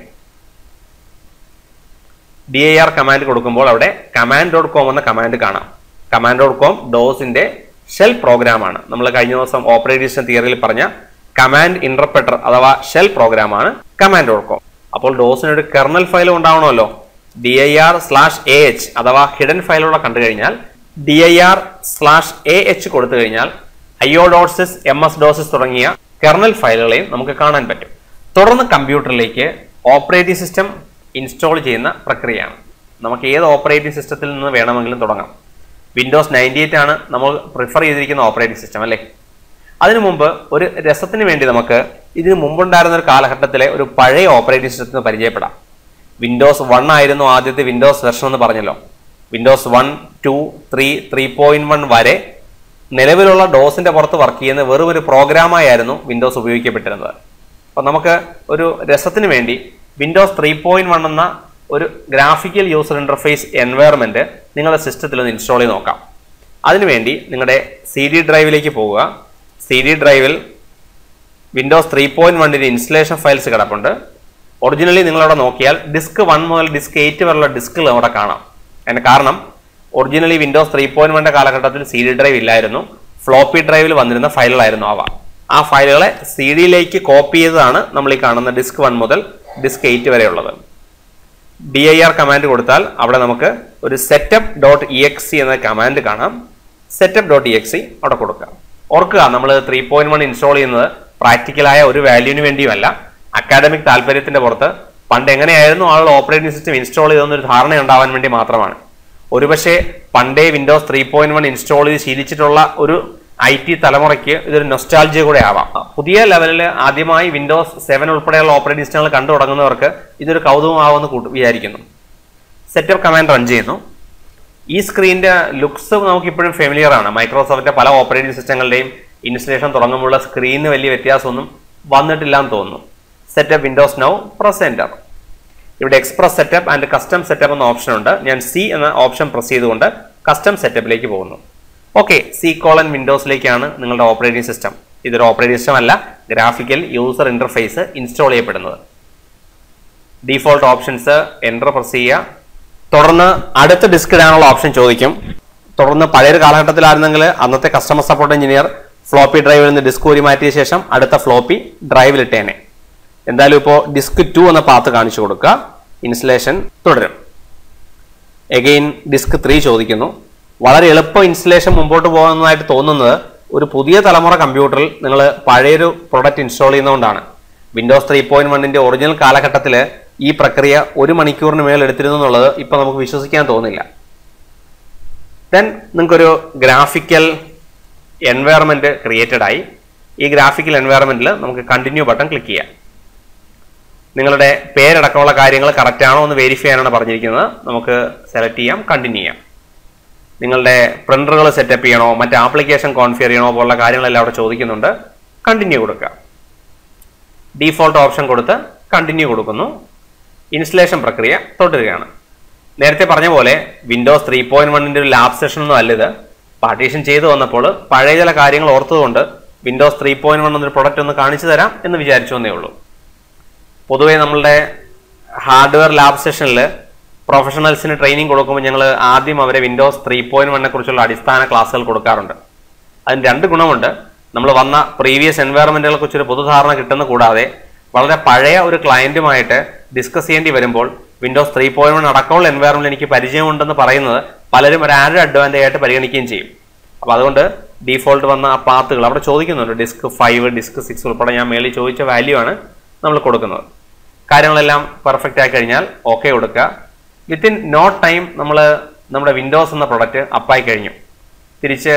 ഡി ഐ ആർ കമാൻഡ് കൊടുക്കുമ്പോൾ അവിടെ കമാൻഡ് ഡോട്ട് കോം എന്ന കമാൻഡ് കാണാം കമാൻഡ് ഡോട്ട് കോം ഡോസിന്റെ ഷെൽ പ്രോഗ്രാമാണ് നമ്മൾ കഴിഞ്ഞ ദിവസം ഓപ്പറേറ്റിംഗ് സിസ്റ്റം തിയറിയിൽ പറഞ്ഞ കമാൻഡ് ഇന്റർപ്രറ്റർ അഥവാ ഷെൽ പ്രോഗ്രാമാണ് കമാൻഡ് ഡോട്ട് കോം അപ്പോൾ ഡോസിന് ഒരു കെർണൽ ഫയൽ ഉണ്ടാവണമല്ലോ D I R slash A H അഥവാ ഹിഡൻ ഫയലുകളെ കണ്ടു കഴിഞ്ഞാൽ D I R slash A H കൊടുത്തു കഴിഞ്ഞാൽ IO dot sys M S DOS sys തുടങ്ങിയ കെർണൽ ഫയലുകളെയും നമുക്ക് കാണാൻ പറ്റും തുടർന്ന് കമ്പ്യൂട്ടറിലേക്ക് ഓപ്പറേറ്റിംഗ് സിസ്റ്റം ഇൻസ്റ്റാൾ ചെയ്യുന്ന പ്രക്രിയയാണ് നമുക്ക് ഏത് ഓപ്പറേറ്റിംഗ് സിസ്റ്റത്തിൽ നിന്ന് വേണമെങ്കിലും തുടങ്ങാം വിൻഡോസ് നയൻറ്റി എയ്റ്റ് ആണ് നമ്മൾ പ്രിഫർ ചെയ്തിരിക്കുന്ന ഓപ്പറേറ്റിംഗ് സിസ്റ്റം അല്ലേ അതിനു മുമ്പ് ഒരു രസത്തിന് വേണ്ടി നമുക്ക് ഇതിനു മുമ്പുണ്ടായിരുന്ന ഒരു കാലഘട്ടത്തിലെ ഒരു പഴയ ഓപ്പറേറ്റിംഗ് സിസ്റ്റത്തിന് പരിചയപ്പെടാം വിൻഡോസ് വൺ ആയിരുന്നു ആദ്യത്തെ വിൻഡോസ് വെർഷൻ എന്ന് പറഞ്ഞല്ലോ Windows one two three three point one വരെ നിലവിലുള്ള ഡോസിന്റെ പുറത്ത് വർക്ക് ചെയ്യുന്ന വെറും ഒരു പ്രോഗ്രാമായിരുന്നു വിൻഡോസ് ഉപയോഗിക്കപ്പെട്ടിരുന്നത് അപ്പോൾ നമുക്ക് ഒരു രസത്തിന് വേണ്ടി വിൻഡോസ് ത്രീ പോയിന്റ് വൺ എന്ന ഒരു ഗ്രാഫിക്കൽ യൂസർ ഇന്റർഫേസ് എൻവയറമെന്റ് നിങ്ങളുടെ സിസ്റ്റത്തിൽ ഒന്ന് ഇൻസ്റ്റാൾ ചെയ്ത് നോക്കാം അതിനുവേണ്ടി നിങ്ങളുടെ സി ഡി ഡ്രൈവിലേക്ക് പോവുക സി ഡി ഡ്രൈവിൽ വിൻഡോസ് ത്രീ പോയിന്റ് വണ്ണിന്റെ ഇൻസ്റ്റലേഷൻ ഫയൽസ് കിടപ്പുണ്ട് ഒറിജിനലി നിങ്ങളവിടെ നോക്കിയാൽ ഡിസ്ക് വൺ മുതൽ ഡിസ്ക് എയ്റ്റ് വരെയുള്ള ഡിസ്കുകൾ അവിടെ കാണാം അതിന് കാരണം ഒറിജിനലി വിൻഡോസ് ത്രീ പോയിന്റ് വണ്ണിന്റെ കാലഘട്ടത്തിൽ സി ഡി ഡ്രൈവ് ഇല്ലായിരുന്നു ഫ്ലോപ്പി ഡ്രൈവിൽ വന്നിരുന്ന ഫയലുകളായിരുന്നു അവ ആ ഫയലുകളെ സി ഡിയിലേക്ക് കോപ്പി ചെയ്തതാണ് നമ്മൾ ഈ കാണുന്ന ഡിസ്ക് വൺ മുതൽ ഡിസ്ക് എയ്റ്റ് വരെയുള്ളത് ഡി ഐ ആർ കമാൻഡ് കൊടുത്താൽ അവിടെ നമുക്ക് ഒരു setup dot E X C എന്ന കമാൻഡ് കാണാം setup dot E X C അവിടെ കൊടുക്കാം ഓർക്കുക നമ്മൾ ത്രീ പോയിന്റ് വൺ ഇൻസ്റ്റാൾ ചെയ്യുന്നത് പ്രാക്ടിക്കലായ ഒരു വാല്യൂവിന് വേണ്ടിയുമല്ല അക്കാഡമിക് താല്പര്യത്തിന്റെ പുറത്ത് പണ്ട് എങ്ങനെയായിരുന്നു ആളുകൾ ഓപ്പറേറ്റിംഗ് സിസ്റ്റം ഇൻസ്റ്റാൾ ചെയ്തെന്നൊരു ധാരണ ഉണ്ടാവാൻ വേണ്ടി മാത്രമാണ് ഒരുപക്ഷെ പണ്ടേ Windows three point one install ചെയ്ത് ശീലിച്ചിട്ടുള്ള ഒരു ഐ ടി തലമുറയ്ക്ക് ഇതൊരു നൊസ്റ്റാൾജിയ കൂടെ ആവാം പുതിയ ലെവലിൽ ആദ്യമായി വിൻഡോസ് സെവൻ ഉൾപ്പെടെയുള്ള ഓപ്പറേറ്റിംഗ് സിസ്റ്റങ്ങൾ കണ്ടു തുടങ്ങുന്നവർക്ക് ഇതൊരു കൗതുകമാവുമെന്ന് കൂട്ടു വിചാരിക്കുന്നു സെറ്റപ്പ് കമാൻഡ് റൺ ചെയ്യുന്നു ഈ സ്ക്രീനിന്റെ ലുക്സ് നമുക്ക് ഇപ്പോഴും ഫെമിലിയർ ആണ് മൈക്രോസോഫ്റ്റിന്റെ പല ഓപ്പറേറ്റിംഗ് സിസ്റ്റങ്ങളുടെയും ഇൻസ്റ്റലേഷൻ തുടങ്ങുമ്പോഴുള്ള സ്ക്രീനിന് വലിയ വ്യത്യാസമൊന്നും വന്നിട്ടില്ല എന്ന് തോന്നുന്നു setup Windows now press enter ഇവിടെ express setup and custom setup എന്ന ഓപ്ഷൻ ഉണ്ട് ഞാൻ സി എന്ന ഓപ്ഷൻ പ്രസ് ചെയ്തുകൊണ്ട് കസ്റ്റം സെറ്റപ്പിലേക്ക് പോകുന്നു ഓക്കെ സി കോളൻ വിൻഡോസിലേക്കാണ് നിങ്ങളുടെ ഓപ്പറേറ്റിംഗ് സിസ്റ്റം ഇതൊരു ഓപ്പറേറ്റിംഗ് സിസ്റ്റം അല്ല ഗ്രാഫിക്കൽ യൂസർ ഇന്റർഫേസ് ഇൻസ്റ്റാൾ ചെയ്യപ്പെടുന്നത് ഡീഫോൾട്ട് ഓപ്ഷൻസ് എൻ്റർ പ്രസ് ചെയ്യുക തുടർന്ന് അടുത്ത ഡിസ്ക് ഇടാനുള്ള ഓപ്ഷൻ ചോദിക്കും തുടർന്ന് പഴയൊരു കാലഘട്ടത്തിലായിരുന്നെങ്കിൽ അന്നത്തെ കസ്റ്റമർ സപ്പോർട്ട് എഞ്ചിനീയർ ഫ്ലോപ്പി ഡ്രൈവിൽ നിന്ന് ഡിസ്ക് ഊരി മാറ്റിയ ശേഷം അടുത്ത ഫ്ലോപ്പി ഡ്രൈവിലിട്ടേനെ എന്തായാലും ഇപ്പോൾ ഡിസ്ക് ടു എന്ന പാത്ത് കാണിച്ചു കൊടുക്കുക ഇൻസ്റ്റലേഷൻ തുടരും എഗെയിൻ ഡിസ്ക് ത്രീ ചോദിക്കുന്നു വളരെ എളുപ്പം ഇൻസ്റ്റലേഷൻ മുമ്പോട്ട് പോകുന്നതായിട്ട് തോന്നുന്നത് ഒരു പുതിയ തലമുറ കമ്പ്യൂട്ടറിൽ നിങ്ങൾ പഴയൊരു പ്രൊഡക്റ്റ് ഇൻസ്റ്റാൾ ചെയ്യുന്നതുകൊണ്ടാണ് വിൻഡോസ് ത്രീ പോയിന്റ് വണ്ണിന്റെ ഒറിജിനൽ കാലഘട്ടത്തിൽ ഈ പ്രക്രിയ ഒരു മണിക്കൂറിന് മേൽ എടുത്തിരുന്നു എന്നുള്ളത് ഇപ്പൊ നമുക്ക് വിശ്വസിക്കാൻ തോന്നില്ല ദെൻ നിങ്ങൾക്കൊരു ഗ്രാഫിക്കൽ എൻവയറമെന്റ് ക്രിയേറ്റഡ് ആയി ഈ ഗ്രാഫിക്കൽ എൻവയറമെന്റിൽ നമുക്ക് കണ്ടിന്യൂ ബട്ടൺ ക്ലിക്ക് ചെയ്യാം നിങ്ങളുടെ പേരടക്കമുള്ള കാര്യങ്ങൾ കറക്റ്റ് ആണോ എന്ന് വെരിഫൈ ചെയ്യാനാണ് പറഞ്ഞിരിക്കുന്നത് നമുക്ക് സെലക്ട് ചെയ്യാം കണ്ടിന്യൂ ചെയ്യാം നിങ്ങളുടെ പ്രിന്ററുകൾ സെറ്റപ്പ് ചെയ്യണോ മറ്റ് ആപ്ലിക്കേഷൻ കോൺഫിയർ ചെയ്യണോ പോലുള്ള കാര്യങ്ങളെല്ലാം അവിടെ ചോദിക്കുന്നുണ്ട് കണ്ടിന്യൂ കൊടുക്കുക ഡീഫോൾട്ട് ഓപ്ഷൻ കൊടുത്ത് കണ്ടിന്യൂ കൊടുക്കുന്നു ഇൻസ്റ്റലേഷൻ പ്രക്രിയ തുടരുകയാണ് നേരത്തെ പറഞ്ഞ പോലെ വിൻഡോസ് ത്രീ പോയിന്റ് വണ്ണിന്റെ ഒരു ലാബ് സെഷൻ ഒന്നും അല്ലിത് പാർട്ടീഷൻ ചെയ്തു വന്നപ്പോൾ പഴയ ചില കാര്യങ്ങൾ ഓർത്തതുകൊണ്ട് വിൻഡോസ് ത്രീ പോയിന്റ് വൺ എന്നൊരു പ്രൊഡക്റ്റ് ഒന്ന് കാണിച്ചു തരാം എന്ന് വിചാരിച്ചു എന്നേ ഉള്ളൂ പൊതുവെ നമ്മളുടെ ഹാർഡ്വെയർ ലാബ് സെഷനിൽ പ്രൊഫഷണൽസിന് ട്രെയിനിങ് കൊടുക്കുമ്പോൾ ഞങ്ങൾ ആദ്യം അവരെ വിൻഡോസ് ത്രീ പോയിന്റ് വണ്ണിനെ കുറിച്ചുള്ള അടിസ്ഥാന ക്ലാസ്സുകൾ കൊടുക്കാറുണ്ട് അതിന് രണ്ട് ഗുണമുണ്ട് നമ്മൾ വന്ന പ്രീവിയസ് എൻവയറമെന്റുകളെ കുറിച്ചൊരു പൊതുധാരണ കിട്ടുന്ന കൂടാതെ വളരെ പഴയ ഒരു ക്ലയന്റുമായിട്ട് ഡിസ്കസ് ചെയ്യേണ്ടി വരുമ്പോൾ വിൻഡോസ് ത്രീ പോയിന്റ് വൺ അടക്കമുള്ള എൻവയറമെന്റ് എനിക്ക് പരിചയമുണ്ടെന്ന് പറയുന്നത് പലരും ഒരു ആഡ് അഡ്വാൻറ്റേജ് ആയിട്ട് പരിഗണിക്കുകയും ചെയ്യും അപ്പോൾ അതുകൊണ്ട് ഡീഫോൾട്ട് വന്ന ആ പാത്തുകൾ അവിടെ ചോദിക്കുന്നുണ്ട് ഡിസ്ക് ഫൈവ് ഡിസ്ക് സിക്സ് ഉൾപ്പെടെ ഞാൻ മേളിൽ ചോദിച്ച വാല്യൂ ആണ് നമ്മൾ കൊടുക്കുന്നത് കാര്യങ്ങളെല്ലാം പെർഫെക്റ്റ് ആയി കഴിഞ്ഞാൽ ഓക്കെ കൊടുക്കുക വിത്തിൻ നോ ടൈം നമ്മൾ നമ്മുടെ വിൻഡോസ് എന്ന പ്രൊഡക്റ്റ് അപ്പായി കഴിഞ്ഞു തിരിച്ച്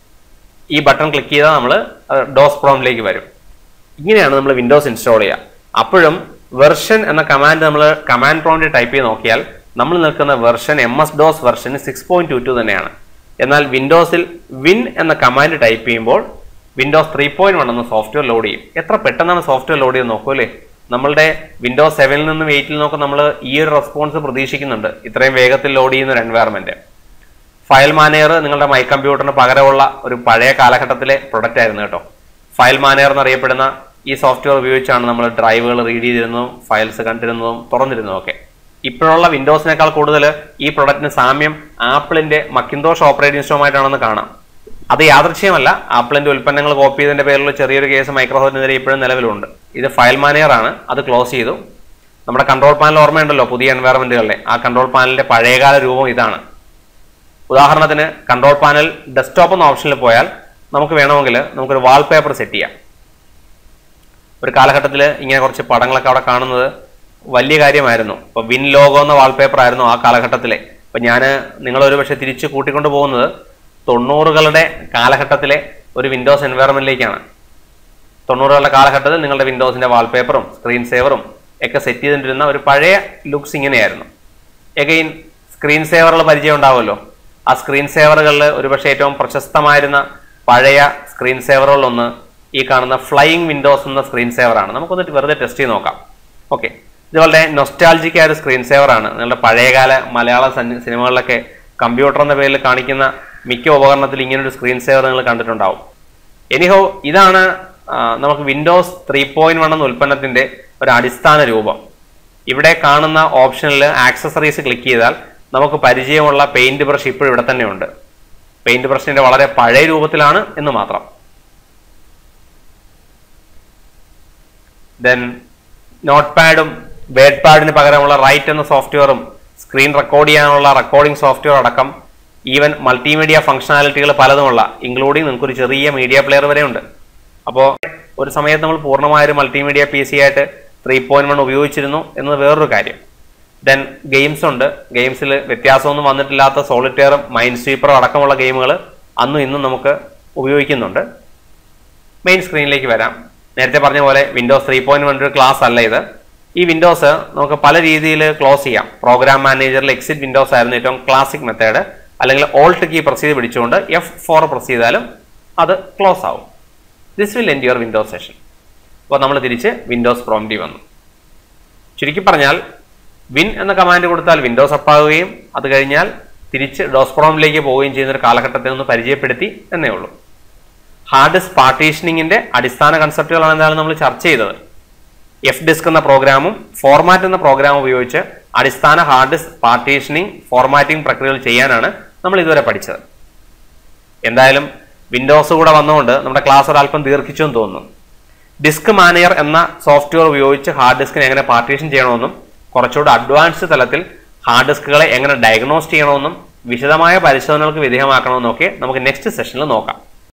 ഈ ബട്ടൺ ക്ലിക്ക് ചെയ്താൽ നമ്മൾ ഡോസ് പ്രോമിലേക്ക് വരും ഇങ്ങനെയാണ് നമ്മൾ വിൻഡോസ് ഇൻസ്റ്റാൾ ചെയ്യുക അപ്പോഴും വെർഷൻ എന്ന കമാൻഡ് നമ്മൾ കമാൻഡ് പ്രോമിൽ ടൈപ്പ് ചെയ്ത് നോക്കിയാൽ നമ്മൾ നിൽക്കുന്ന version M S DOS version six point two two തന്നെയാണ് എന്നാൽ വിൻഡോസിൽ വിൻ എന്ന കമാൻഡ് ടൈപ്പ് ചെയ്യുമ്പോൾ വിൻഡോസ് ത്രീ പോയിന്റ് വൺ എന്ന സോഫ്റ്റ്വെയർ ലോഡ് ചെയ്യും എത്ര പെട്ടെന്നാണ് സോഫ്റ്റ്വെയർ ലോഡ് ചെയ്ത് നോക്കൂ അല്ലേ നമ്മളുടെ വിൻഡോസ് സെവനിൽ നിന്നും എയ്റ്റിൽ നിന്നൊക്കെ നമ്മൾ ഈ ഒരു റെസ്പോൺസ് പ്രതീക്ഷിക്കുന്നുണ്ട് ഇത്രയും വേഗത്തിൽ ലോഡ് ചെയ്യുന്ന ഒരു എൻവയറമെന്റ് ഫയൽ മാനേജർ നിങ്ങളുടെ മൈ കമ്പ്യൂട്ടറിന് പകരമുള്ള ഒരു പഴയ കാലഘട്ടത്തിലെ പ്രൊഡക്റ്റ് ആയിരുന്നു കേട്ടോ ഫയൽ മാനേജർ എന്നറിയപ്പെടുന്ന ഈ സോഫ്റ്റ്വെയർ ഉപയോഗിച്ചാണ് നമ്മൾ ഡ്രൈവുകൾ റീഡ് ചെയ്തിരുന്നതും ഫയൽസ് കണ്ടിരുന്നതും തുറന്നിരുന്നതും ഒക്കെ ഇപ്പോഴുള്ള വിൻഡോസിനേക്കാൾ കൂടുതൽ ഈ പ്രൊഡക്റ്റിന് സാമ്യം ആപ്പിളിന്റെ മക്കിന്തോഷ് ഓപ്പറേറ്റിംഗ് സിസ്റ്റവുമായിട്ടാണെന്ന് കാണാം അത് യാദൃശ്യമല്ല ആപ്പിളിന്റെ ഉൽപ്പന്നങ്ങൾ കോപ്പി ചെയ്തതിന്റെ പേരിലുള്ള ചെറിയൊരു കേസ് മൈക്രോസോഫ്റ്റിനെതിരെ ഇപ്പോഴും നിലവിലുണ്ട് ഇത് ഫയൽ മാനേജർ ആണ് അത് ക്ലോസ് ചെയ്തു നമ്മുടെ കൺട്രോൾ പാനൽ ഓർമ്മയുണ്ടല്ലോ പുതിയ എൻവയറമെന്റുകളിലെ ആ കൺട്രോൾ പാനലിന്റെ പഴയകാല രൂപം ഇതാണ് ഉദാഹരണത്തിന് കൺട്രോൾ പാനൽ ഡെസ്ക്ടോപ്പ് എന്ന ഓപ്ഷനിൽ പോയാൽ നമുക്ക് വേണമെങ്കിൽ നമുക്കൊരു വാൾപേപ്പർ സെറ്റ് ചെയ്യാം ഒരു കാലഘട്ടത്തിൽ ഇങ്ങനെ കുറച്ച് പടങ്ങളൊക്കെ അവിടെ കാണുന്നത് വലിയ കാര്യമായിരുന്നു ഇപ്പൊ വിൻ ലോഗോ എന്ന വാൾപേപ്പർ ആയിരുന്നു ആ കാലഘട്ടത്തിലെ അപ്പൊ ഞാൻ നിങ്ങൾ ഒരു പക്ഷെ തിരിച്ച് കൂട്ടിക്കൊണ്ട് പോകുന്നത് തൊണ്ണൂറുകളുടെ കാലഘട്ടത്തിലെ ഒരു വിൻഡോസ് എൻവയറമെന്റിലേക്കാണ് തൊണ്ണൂറുകളുടെ കാലഘട്ടത്തിൽ നിങ്ങളുടെ വിൻഡോസിന്റെ വാൾപേപ്പറും സ്ക്രീൻ സേവറും ഒക്കെ സെറ്റ് ചെയ്തിട്ടിരുന്ന ഒരു പഴയ ലുക്സ് ഇങ്ങനെയായിരുന്നു എഗെയിൻ സ്ക്രീൻ സേവറുകൾ പരിചയം ഉണ്ടാവുമല്ലോ ആ സ്ക്രീൻ സേവറുകളിൽ ഒരുപക്ഷെ ഏറ്റവും പ്രശസ്തമായിരുന്ന പഴയ സ്ക്രീൻ സേവറുകളിലൊന്ന് ഈ കാണുന്ന ഫ്ലൈയിങ് വിൻഡോസ് എന്ന സ്ക്രീൻ സേവറാണ് നമുക്കൊന്ന് വെറുതെ ടെസ്റ്റ് ചെയ്ത് നോക്കാം ഓക്കെ ഇത് വളരെ നൊസ്റ്റാൾജിക് ആയ ഒരു സ്ക്രീൻ സേവറാണ് നിങ്ങളുടെ പഴയകാല മലയാള സന്നി- സിനിമകളിലൊക്കെ കമ്പ്യൂട്ടർ എന്ന പേരിൽ കാണിക്കുന്ന മിക്ക ഉപകരണത്തിൽ ഇങ്ങനൊരു സ്ക്രീൻ സേവർ നിങ്ങൾ കണ്ടിട്ടുണ്ടാവും എനിഹോ ഇതാണ് ആ, നമുക്ക് വിൻഡോസ് ത്രീ പോയിന്റ് വൺ എന്ന ഉൽപ്പന്നത്തിന്റെ ഒരു അടിസ്ഥാന രൂപം ഇവിടെ കാണുന്ന ഓപ്ഷനിൽ ആക്സസറീസ് ക്ലിക്ക് ചെയ്താൽ നമുക്ക് പരിചയമുള്ള പെയിന്റ് ബ്രഷ് ഇപ്പോഴും ഇവിടെ തന്നെ ഉണ്ട് പെയിന്റ് ബ്രഷിന്റെ വളരെ പഴയ രൂപത്തിലാണ് എന്ന് മാത്രം ദെൻ നോട്ട് പാഡും വേഡ് പാഡിന് പകരമുള്ള റൈറ്റ് എന്ന സോഫ്റ്റ്വെയറും സ്ക്രീൻ റെക്കോർഡ് ചെയ്യാനുള്ള റെക്കോർഡിംഗ് സോഫ്റ്റ്വെയർ അടക്കം ഈവൻ മൾട്ടിമീഡിയ ഫംഗ്ഷനാലിറ്റികൾ പലതുമുള്ള ഇൻക്ലൂഡിങ് നിങ്ങൾക്ക് ഒരു ചെറിയ മീഡിയ പ്ലെയർ വരെ ഉണ്ട് അപ്പോൾ ഒരു സമയത്ത് നമ്മൾ പൂർണ്ണമായ ഒരു മൾട്ടിമീഡിയ പി സി ആയിട്ട് ത്രീ പോയിന്റ് വൺ ഉപയോഗിച്ചിരുന്നു എന്നത് വേറൊരു കാര്യം ദെൻ ഗെയിംസ് ഉണ്ട് ഗെയിംസിൽ വ്യത്യാസമൊന്നും വന്നിട്ടില്ലാത്ത സോളിറ്റയറും മൈൻഡ് സ്വീപ്പറും അടക്കമുള്ള ഗെയിമുകൾ അന്നും ഇന്നും നമുക്ക് ഉപയോഗിക്കുന്നുണ്ട് മെയിൻ സ്ക്രീനിലേക്ക് വരാം നേരത്തെ പറഞ്ഞ പോലെ വിൻഡോസ് ത്രീ പോയിന്റ് വൺ ഒരു ക്ലാസ് അല്ല ഇത് ഈ വിൻഡോസ് നമുക്ക് പല രീതിയിൽ ക്ലോസ് ചെയ്യാം പ്രോഗ്രാം മാനേജറിൽ എക്സിറ്റ് വിൻഡോസ് ആയിരുന്നു ഏറ്റവും ക്ലാസിക് മെത്തേഡ് അല്ലെങ്കിൽ ഓൾട്ട് കീ പ്രസ് ചെയ്ത് പിടിച്ചുകൊണ്ട് എഫ് ഫോർ പ്രസ് ചെയ്താലും അത് ക്ലോസ് ആവും this will end your Windows session അപ്പോൾ നമ്മൾ തിരിച്ച് വിൻഡോസ് പ്രോംപ്റ്റി വന്നു ചുരുക്കി പറഞ്ഞാൽ വിൻ എന്ന കമാൻഡ് കൊടുത്താൽ വിൻഡോസ് അപ്പാവുകയും അത് കഴിഞ്ഞാൽ തിരിച്ച് ഡോസ് പ്രോമിലേക്ക് പോവുകയും ചെയ്യുന്ന ഒരു കാലഘട്ടത്തെ ഒന്ന് പരിചയപ്പെടുത്തി എന്നേ ഉള്ളൂ ഹാർഡ് ഡിസ്ക് പാർട്ടീഷനിങ്ങിന്റെ അടിസ്ഥാന കൺസെപ്റ്റുകളാണ് എന്തായാലും നമ്മൾ ചർച്ച ചെയ്തത് എഫ് ഡിസ്ക് എന്ന പ്രോഗ്രാമും ഫോർമാറ്റ് എന്ന പ്രോഗ്രാം ഉപയോഗിച്ച് അടിസ്ഥാന ഹാർഡ് ഡിസ്ക് പാർട്ടീഷനിങ് ഫോർമാറ്റിംഗ് പ്രക്രിയകൾ ചെയ്യാനാണ് നമ്മൾ ഇതുവരെ പഠിച്ചത് എന്തായാലും വിൻഡോസ് കൂടെ വന്നുകൊണ്ട് നമ്മുടെ ക്ലാസ് ഒരല്പം ദീർഘിച്ചു എന്ന് തോന്നുന്നു ഡിസ്ക് മാനേജർ എന്ന സോഫ്റ്റ്വെയർ ഉപയോഗിച്ച് ഹാർഡ് ഡിസ്കിനെ എങ്ങനെ പാർട്ടീഷൻ ചെയ്യണമെന്നും കുറച്ചുകൂടെ അഡ്വാൻസ്ഡ് തലത്തിൽ ഹാർഡ് ഡിസ്കുകളെ എങ്ങനെ ഡയഗ്നോസ് ചെയ്യണമെന്നും വിശദമായ പരിശോധനകൾക്ക് വിധേയമാക്കണമെന്നും ഒക്കെ നമുക്ക് നെക്സ്റ്റ് സെഷനിൽ നോക്കാം